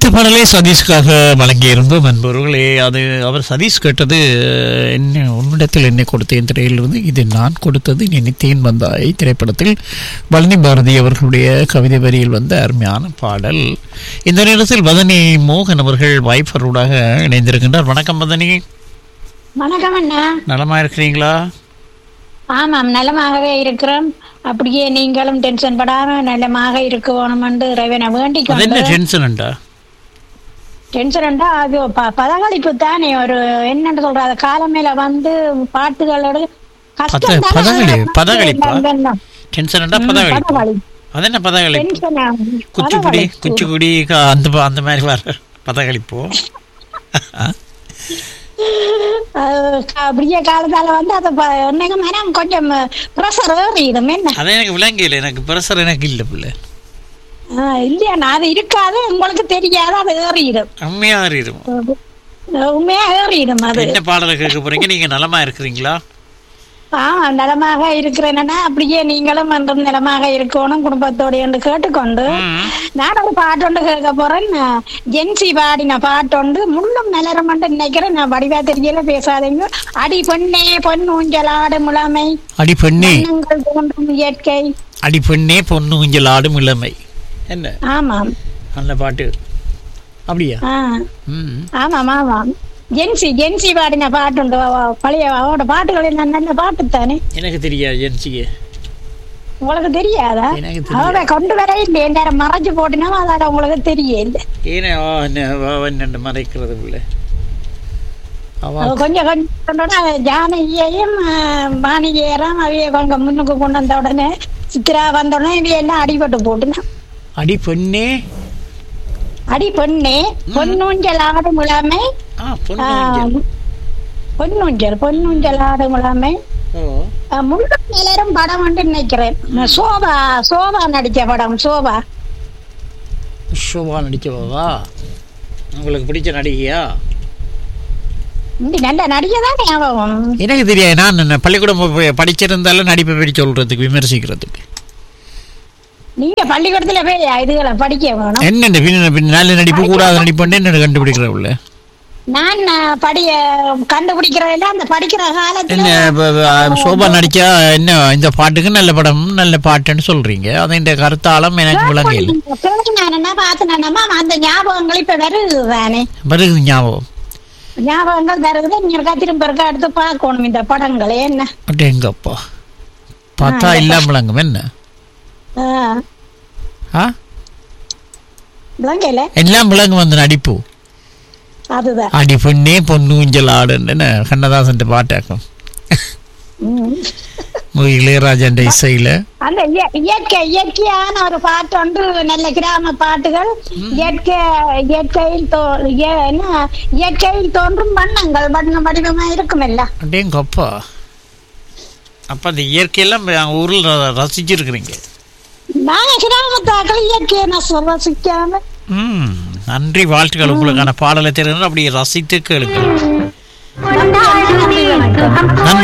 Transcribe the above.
பாடலை சதீஷ்காக வழங்கியிருந்தோம் நண்பர்களே அது அவர் சதீஷ் கேட்டது என்ன உன்னிடத்தில் என்னை கொடுத்தேன் திரையிலிருந்து இது நான் கொடுத்தது நினைத்தேன் வந்தாய் திரைப்படத்தில் பழனி பாரதி அவர்களுடைய கவிதை வரியில் வந்த அருமையான பாடல் இந்த நேரத்தில் வதனி மோகன் அவர்கள் வைஃபரோடாக இணைந்திருக்கின்றார் வணக்கம் வதனி வணக்கம் அண்ணா நலமா இருக்கிறீங்களா ஆமாம் நலமாகவே இருக்கிறோம் அப்படியே நீங்களும் டென்ஷன் படாம நலமாக இருக்கணும் என்று இறைவனை வேண்டிக் அது என்ன கொண்டு டென்ஷன்டா டென்ஷன்டா அது ப- பதகளிப்பு தானே ஒரு என்னன்னு சொல்ற அது காலமேல வந்து பாட்டுகளோட கஷ்டம் பத- தானே. பதகளி- பதகளிப்பா? என்ன? டென்ஷன்டா ம், பதவி பதகளி. அது என்ன பதவி டென்ஷன் குச்சிப்புடி பதகளிப்பு. குச்சிப்புடி க- அந்த ப- அந்த மாதிரி வர பதகளிப்போ அது க- அப்படியே காலத்தால வந்து அது ப- என்னங்க மேடம் கொஞ்சம் ப்ரெஷர் ஏறிடும் என்ன அது எனக்கு விளங்கல எனக்கு பிரஷர் எனக்கு இல்ல பிள்ளை ஆ, இல்லையா நான் அது இருக்காது உங்களுக்கு தெரியாது அது ஏறிடும் உண்மையா அறியும் உண்மையா ஏறிடும் அது என்ன பாடலை கேட்க போறீங்க நீங்க நலமா இருக்கிறீங்களா ஆ நலமாக இருக்கிறேன்னா அப்படியே நீங்களும் என்றும் நலமாக இருக்கணும் குடும்பத்தோடு என்று கேட்டுக்கொண்டு ம். நான் ஒரு பாட்டு ஒன்று கேட்க போறேன் ஜென்சி பாடின பாட்டு ஒன்று முள்ளும் நிலரும் நினைக்கிறேன் நான் வடிவா தெரியல பேசாதீங்க அடி பெண்ணே பொன் ஊஞ்சலாடு முழமை அடி பெண்ணே எண்ணங்கள் தோன்றும் இயற்கை அடி பெண்ணே பொண்ணு ஊஞ்சல் ஆடும் இளமை என்ன ஆமாம் அந்த பாட்டு அப்படியா ஆ ம் ஆமாம் ஆமாம் ஜென்சி ஜென்சி பாடின பாட்டு உண்டு அவ- அவ பழைய அவரோட பாட்டுகள் என்ன நல்ல பாட்டு தானே எனக்கு தெரியாது ஜென்சிக்கு உங்களுக்கு தெரியாதா எனக்கு தெரியாது. அவ கொண்டு வர இல்லை நேரம் மறைச்சு போட்டினா அதால உங்களுக்கு தெரியல ஏன்னா அவ என்ன அவ என்ன மறைக்கிறது பிள்ளை அவ அவ கொஞ்சம் கொஞ்சம் ஜானகியையும் வாணிஜேரம் அவைய கொஞ்சம் முன்னுக்கு கொண்டு வந்த உடனே சித்ரா வந்த உடனே இவைய எல்லாம் அடிபட்டு போட்டுனா அடி பெண்ணே அடி பொண்ணே பொன்னூஞ்சல் ஆடு முழாமை ஆ பொண்ணு ஊஞ்சல் பொன்னூஞ்சல் பொன்னூஞ்சல் ஆடு முழாமை ஓ முழு நிலரும் படம் வந்து நினைக்கிறேன் சோபா சோபா நடிச்ச படம் சோபா ஷோபா நடிக்கவா உங்களுக்கு பிடிச்ச நடிகையா இந்த நல்ல நடிகை தான் ஞாபகம் எனக்கு தெரியாது நான் என்ன பள்ளிக்கூடம் போய் படிச்சிருந்தாலும் நடிப்பை பற்றி சொல்றதுக்கு விமர்சிக்கிறதுக்கு நீங்க பள்ளிக்கூடத்துல போய் இதுகளை படிக்க வேணும் என்ன பின்ன பின்ன நல்ல நடிப்பு கூடாத நடிப்பு என்ன கண்டுபிடிக்கிற உள்ள நான் அஹ், படிய கண்டுபிடிக்கிறதில்ல அந்த படிக்கிற காலத்துல என்ன இப்ப, இப்ப, சோபா நடிச்சா என்ன இந்த பாட்டுக்கு நல்ல படம் நல்ல பாட்டுன்னு சொல்றீங்க அது இந்த கருத்தாளம் எனக்கு விளங்கல நானா பார்த்தேன்னா அந்த ஞாபகங்கள் இப்ப வருது தானே வருது ஞாபகம் ஞாபகங்கள் வருது நீங்க திரும்ப இருக்க அடுத்து பார்க்கணும் இந்த படங்கள் என்ன அட்டே எங்கப்பா பார்த்தா இல்லாம விளங்கும் என்ன ஆஹ், ஆ விளங்கல எல்லாம் விளங்கும் அந்த நடிப்பு அதுதான் அடி பொண்ணே பொண்ணு ஊஞ்சல் ஆடுன்னு கண்ணதாசன் பாட்டாக்கும் ம். இளையராஜன் இசையில அந்த இய- இயற்கை இயற்கையான ஒரு பாட்டு ஒன்று நல்ல கிராம பாட்டுகள் இயற்கை இயற்கையில் தோ இய- என்ன இயற்கையில் தோன்றும் வண்ணங்கள் வண்ண வடிவமா இருக்குமல்ல அடேங்கப்பா அப்ப அந்த இயற்கையெல்லாம் அங்க ஊர்ல ர- ரசிச்சிருக்கிறீங்க நாங்க கிராமத்தாக்கள் இயற்கையை நான் ரசிக்காம ம் நன்றி வாழ்த்துக்கள் உங்களுக்கான பாடலை தெரிந்து அப்படியே ரசித்து கேளுங்கள் நன்றி வணக்கம் நன்றி